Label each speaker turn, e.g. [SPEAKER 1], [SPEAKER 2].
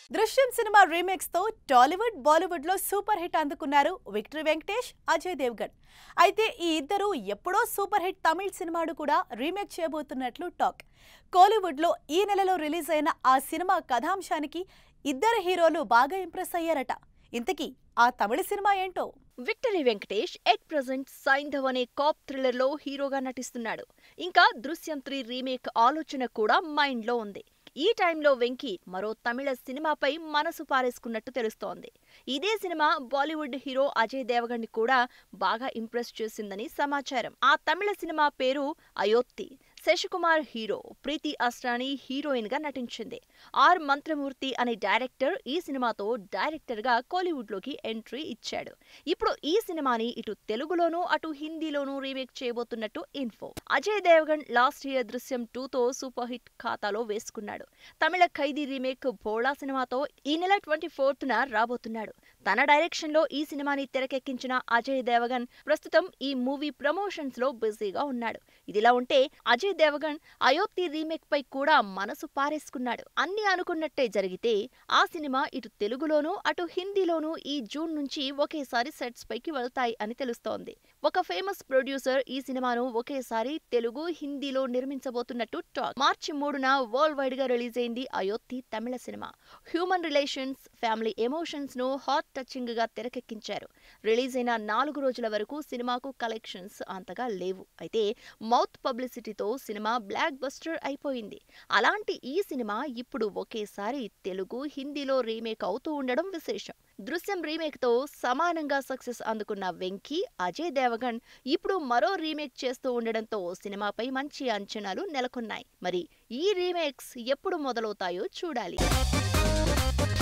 [SPEAKER 1] దృశ్యం cinema remakes తో Tollywood Bollywood లో సూపర్ హిట్ అందుకున్నారు విక్టరీ వెంకటేష్ అజయ్ దేవ్గన్ అయితే ఈ ఇద్దరు ఎప్పుడో సూపర్ హిట్ తమిళ్ సినిమాను కూడా రీమేక్ చేయబోతున్నట్లు టాక్ కోలీవుడ్ లో ఈ నెలలో రిలీజ్ అయిన ఆ సినిమా కథాంశానికి ఇద్దరు హీరోలు బాగా ఇంప్రెస్ అయ్యారట ఇంతకీ ఆ తమిళ సినిమా ఏంటో
[SPEAKER 2] victory Venkatesh at present Saindhav అనే కాప్ థ్రిల్లర్ లో హీరోగా నటిస్తున్నాడు ఇంకా దృశ్యం త్రీ రీమేక్ ఆలోచన కూడా మైండ్ లో ఉంది ఈ టైంలో వెంకీ మరో తమిళ సినిమాపై మనసు పారేసుకున్నట్టు తెలుస్తోంది ఇదే cinema Bollywood hero Ajay Devgan ని కూడా బాగా ఇంప్రెస్ చేసిందని సమాచారం ఆ తమిళ సినిమా పేరు అయోత్తి శశికుమార్ హీరో ప్రీతి అస్రాని హీరోయిన్ గా నటించింది ఆర్ మంత్రమూర్తి అనే డైరెక్టర్ ఈ సినిమాతో డైరెక్టర్ గా కోలీవుడ్ లోకి ఎంట్రీ ఇచ్చాడు ఇప్పుడు ఈ సినిమాని ఇటు తెలుగులోనూ అటు హిందీలోనూ రీమేక్ చేయబోతున్నట్టు info Ajay Devgan last year Drishyam two తో సూపర్ హిట్ ఖాతాలో వేసుకున్నాడు తమిళ ఖైదీ రీమేక్ బోళా సినిమాతో ఈ నెల ట్వంటీ ఫోర్త్ న రాబోతున్నాడు తన డైరెక్షన్ లో ఈ సినిమాని తెరకెక్కించిన అజయ్ దేవగన్ ప్రస్తుతం ఈ మూవీ ప్రమోషన్స్ లో బిజీగా ఉన్నాడు ఇదిలా ఉంటే అజయ్ దేవగన్ అయోధ్య రీమేక్ పై కూడా మనసు పారేసుకున్నాడు అన్ని అనుకున్నట్టే జరిగితే ఆ సినిమా ఇటు తెలుగులోనూ అటు హిందీలోనూ ఈ జూన్ నుంచి ఒకేసారి సెట్స్ పైకి వెళ్తాయి అని తెలుస్తోంది ఒక ఫేమస్ ప్రొడ్యూసర్ ఈ సినిమాను ఒకేసారి తెలుగు హిందీలో నిర్మించబోతున్నట్టు టాక్ మార్చి మూడున వరల్డ్ వైడ్ గా రిలీజ్ అయింది Ayodhya Tamil cinema human relations family emotions ను హాట్ టచింగ్ గా తెరకెక్కించారు రిలీజ్ అయిన నాలుగు రోజుల వరకు సినిమాకు కలెక్షన్స్ అంతగా లేవు అయితే మౌత్ పబ్లిసిటీతో సినిమా బ్లాక్ బస్టర్ అయిపోయింది అలాంటి ఈ సినిమా ఇప్పుడు ఒకేసారి తెలుగు హిందీలో రీమేక్ అవుతూ ఉండడం విశేషం దృశ్యం రీమేక్ తో సమానంగా సక్సెస్ అందుకున్న వెంకీ అజయ్ దేవగన్ ఇప్పుడు మరో రీమేక్ చేస్తూ ఉండడంతో సినిమాపై మంచి అంచనాలు నెలకొన్నాయి మరి ఈ రీమేక్స్ ఎప్పుడు మొదలవుతాయో చూడాలి